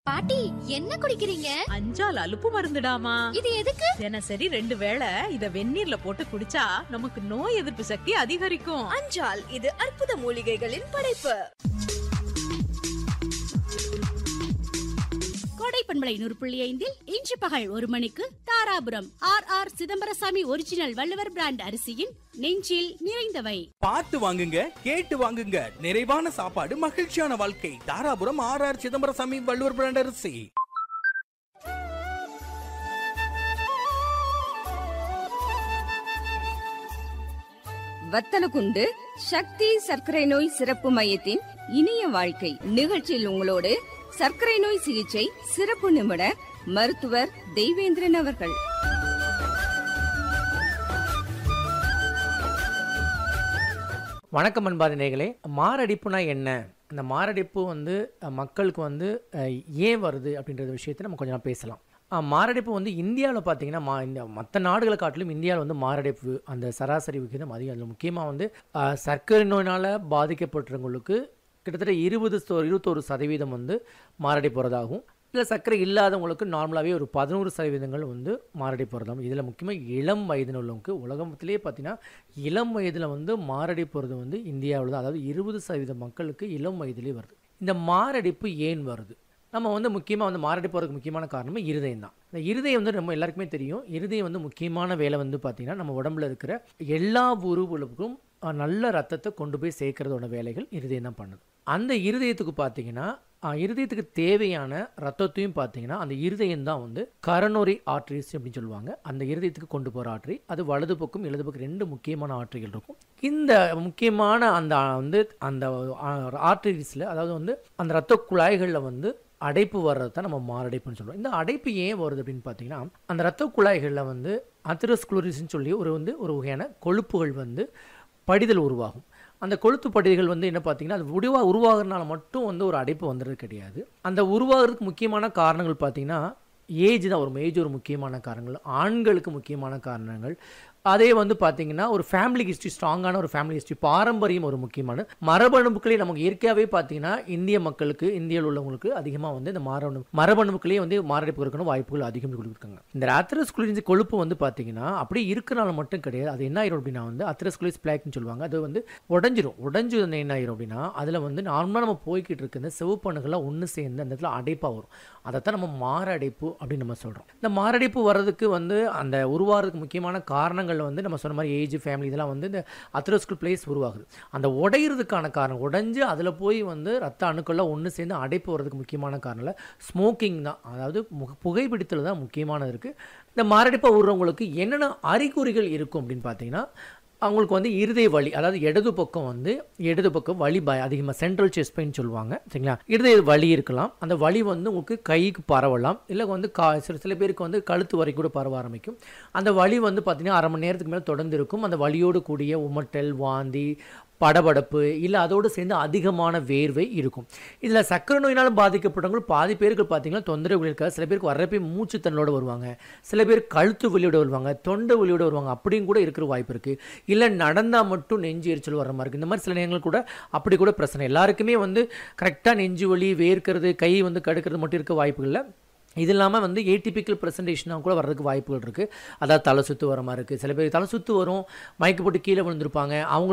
பாட்டி என்ன குடிக்கிறீங்க அஞ்சால் அலுப்பு மருந்துடாமா இது எதுக்கு தினசரி ரெண்டு வேளை இத வெந்நீர்ல போட்டு குடிச்சா நமக்கு நோய் எதிர்ப்பு சக்தி அதிகரிக்கும் அஞ்சால் இது அற்புத மூலிகைகளின் படைப்பு கோடை பண்பலை நூறு புள்ளி ஐந்தில் இன்று பகல் ஒரு மணிக்கு Dharapuram R R Chidambarasamy original Valluvar brand அரிசியின் நெஞ்சில் நிறைந்தவை பார்த்து வாங்குங்க கேட்டு வாங்குங்க நிறைவான சாப்பாடு மகிழ்ச்சியான வாழ்க்கை Dharapuram R R Chidambarasamy Valluvar brand அரிசி வத்தலகுண்டு சக்தி சர்க்கரை நோய் சிறப்பு மையத்தின் இனிய வாழ்க்கை நிகழ்ச்சியில் உங்களோடு சர்க்கரை நோய் சிகிச்சை சிறப்பு நிபுணர் மருத்துவர் தெய்வேந்திரன் அவர்கள் வணக்கம் அன்பாதி நேயர்களே மாரடைப்புனா என்ன அந்த மாரடைப்பு வந்து அஹ், மக்களுக்கு வந்து அஹ், ஏன் வருது அப்படின்ற விஷயத்தை நம்ம கொஞ்சம் பேசலாம் அஹ், மாரடைப்பு வந்து இந்தியாவில் பார்த்தீங்கன்னா மா இந்த மற்ற நாடுகளை காட்டிலும் இந்தியாவில் வந்து மாரடைப்பு அந்த சராசரி விகிதம் அதிகம் அதில் முக்கியமாக வந்து அஹ், சர்க்கரை நோயினால் பாதிக்கப்பட்டவங்களுக்கு கிட்டத்தட்ட இருபது இருபத்தோரு சதவீதம் வந்து மாரடைப்பு வரதாகும் இல்லை சர்க்கரை இல்லாதவங்களுக்கு நார்மலாகவே ஒரு பதினோரு சதவீதங்கள் வந்து மாரடைப்பு வரதாகும் இதில் முக்கியமாக இளம் வயதில் உள்ளவங்களுக்கு உலகத்திலே பார்த்தீங்கன்னா இளம் வயதில் வந்து மாரடைப்பு வருது வந்து இந்தியாவில் தான் அதாவது இருபது சதவீத மக்களுக்கு இளம் வயதிலே வருது இந்த மாரடைப்பு ஏன் வருது நம்ம வந்து முக்கியமாக வந்து மாரடைப்பு வரதுக்கு முக்கியமான காரணமே இருதயம் தான் இந்த இருதயம் வந்து நம்ம எல்லாருக்குமே தெரியும் இருதயம் வந்து முக்கியமான வேலை வந்து பார்த்திங்கன்னா நம்ம உடம்புல இருக்கிற எல்லா உறுப்புகளுக்கும் அஹ், நல்ல ரத்தத்தை கொண்டு போய் சேர்க்கறதோட வேலைகள் இருதயம் தான் பண்ணுது அந்த இருதயத்துக்கு பார்த்தீங்கன்னா அஹ், இருதயத்துக்கு தேவையான ரத்தத்தையும் பார்த்தீங்கன்னா அந்த இருதயம் தான் வந்து கரனோரி ஆர்ட்ரிஸ் அப்படின்னு சொல்லுவாங்க அந்த இருதயத்துக்கு கொண்டு போகிற ஆற்றி அது வலது பக்கம் இடது பக்கம் ரெண்டு முக்கியமான ஆற்றிகள் இருக்கும் இந்த முக்கியமான அந்த வந்து அந்த ஆர்டரிஸில் அதாவது வந்து அந்த ரத்த குழாய்களில் வந்து அடைப்பு வர்றது தான் நம்ம மாரடைப்புன்னு சொல்லுவோம் இந்த அடைப்பு ஏன் வருது அப்படின்னு பார்த்தீங்கன்னா அந்த ரத்த குழாய்களில் வந்து அத்திரோஸ்குளோரிஸ்ன்னு சொல்லி ஒரு வந்து ஒரு வகையான கொழுப்புகள் வந்து படிதல் உருவாகும் அந்த கொழுத்து படிகள் வந்து என்ன பார்த்தீங்கன்னா அது உருவா உருவாகிறதுனால மட்டும் வந்து ஒரு அடைப்பு வந்துடுறது கிடையாது அந்த உருவாகிறதுக்கு முக்கியமான காரணங்கள் பார்த்தீங்கன்னா ஏஜ் தான் ஒரு ஏஜ் ஒரு முக்கியமான காரணங்கள் ஆண்களுக்கு முக்கியமான காரணங்கள் அதே வந்து பார்த்தீங்கன்னா ஒரு ஃபேமிலி ஹிஸ்ட்ரி ஸ்ட்ராங்கான ஒரு ஃபேமிலி ஹிஸ்ட்ரி பாரம்பரியம் ஒரு முக்கியமான மரபணுக்களே நமக்கு இயற்கையாகவே பார்த்தீங்கன்னா இந்திய மக்களுக்கு இந்தியாவில் உள்ளவங்களுக்கு அதிகமாக வந்து இந்த மரபணு மரபணுக்களே வந்து மாரடைப்பு இருக்கணும் வாய்ப்புகள் அதிகம் கொடுக்குறாங்க இந்த அத்ரஸ்குலின்ஸ் கொழுப்பு வந்து பார்த்தீங்கன்னா அப்படியே இருக்கிறனால மட்டும் கிடையாது அது என்ன ஆயிரும் அப்படின்னா வந்து அத்ரஸ்குலிஸ் பிளாக்னு சொல்லுவாங்க அது வந்து உடஞ்சிரும் உடஞ்சு வந்து என்ன ஆயிரும் அப்படின்னா அதில் வந்து நார்மலாக நம்ம போய்கிட்டு இருக்க இந்த சிவப்பணுகள்லாம் ஒன்று சேர்ந்து அந்த இடத்துல அடைப்பாக வரும் அதைத்தான் நம்ம மாரடைப்பு அப்படின்னு நம்ம சொல்கிறோம் இந்த மாரடைப்பு வர்றதுக்கு வந்து அந்த உருவாகிறதுக்கு முக்கியமான காரணங்கள் வந்து நம்ம சொன்ன மாதிரி ஏஜ் ஃபேமிலி இதெல்லாம் வந்து இந்த அத்ரோஸ்கல் பிளேஸ் உருவாகுது அந்த உடையிறதுக்கான காரணம் உடைஞ்சு அதில் போய் வந்து ரத்த அணுக்கள்லாம் ஒன்று சேர்ந்து அடைப்பு வர்றதுக்கு முக்கியமான காரணம் இல்லை ஸ்மோக்கிங் தான் அதாவது முக புகைப்பிடித்தல் தான் முக்கியமானது இருக்குது இந்த மாரடைப்பாக விடுறவங்களுக்கு என்னென்ன அறிகுறிகள் இருக்கும் அப்படின்னு பார்த்தீங்கன்னா அவங்களுக்கு வந்து இருதய வலி அதாவது இடது பக்கம் வந்து இடது பக்கம் வலி பய அதிகமாக சென்ட்ரல் செஸ்ட் பெயின் சொல்லுவாங்க சரிங்களா இருதய வலி இருக்கலாம் அந்த வலி வந்து உங்களுக்கு கைக்கு பரவலாம் இல்லை வந்து கா சில சில பேருக்கு வந்து கழுத்து வரைக்கும் கூட பரவ ஆரம்பிக்கும் அந்த வலி வந்து பார்த்திங்கன்னா அரை மணி நேரத்துக்கு மேலே தொடர்ந்து இருக்கும் அந்த வலியோடு கூடிய உமட்டல் வாந்தி படபடப்பு இல்லை அதோடு சேர்ந்து அதிகமான வேர்வை இருக்கும் இதில் சக்கரை நோயினால் பாதிக்கப்பட்டவங்க பாதி பேருக்கு பார்த்தீங்கன்னா தொந்தரவுகள் இருக்காது சில பேருக்கு வர்றப்பே மூச்சு தண்ணோட வருவாங்க சில பேர் கழுத்து வலியோட வருவாங்க தொண்டை வலியோட வருவாங்க அப்படியும் கூட இருக்கிற வாய்ப்பு இருக்குது இல்லை நடந்தால் மட்டும் நெஞ்சு எரிச்சல் வர மாதிரி இருக்குது இந்த மாதிரி சில நேரங்கள் கூட அப்படி கூட பிரச்சனை எல்லாருக்குமே வந்து கரெக்டாக நெஞ்சு வலி வேர்க்கிறது கை வந்து கடுக்கிறது மட்டும் இருக்க வாய்ப்பு இல்லை இது இல்லாமல் வந்து ஏடிபிக்கல் ப்ரெசன்டேஷனாக கூட வர்றதுக்கு வாய்ப்புகள் இருக்குது அதாவது தலை சுற்று வர மாதிரி இருக்குது சில பேர் தலை சுற்று வரும் மயக்கு போட்டு கீழே விழுந்திருப்பாங்க அவங்க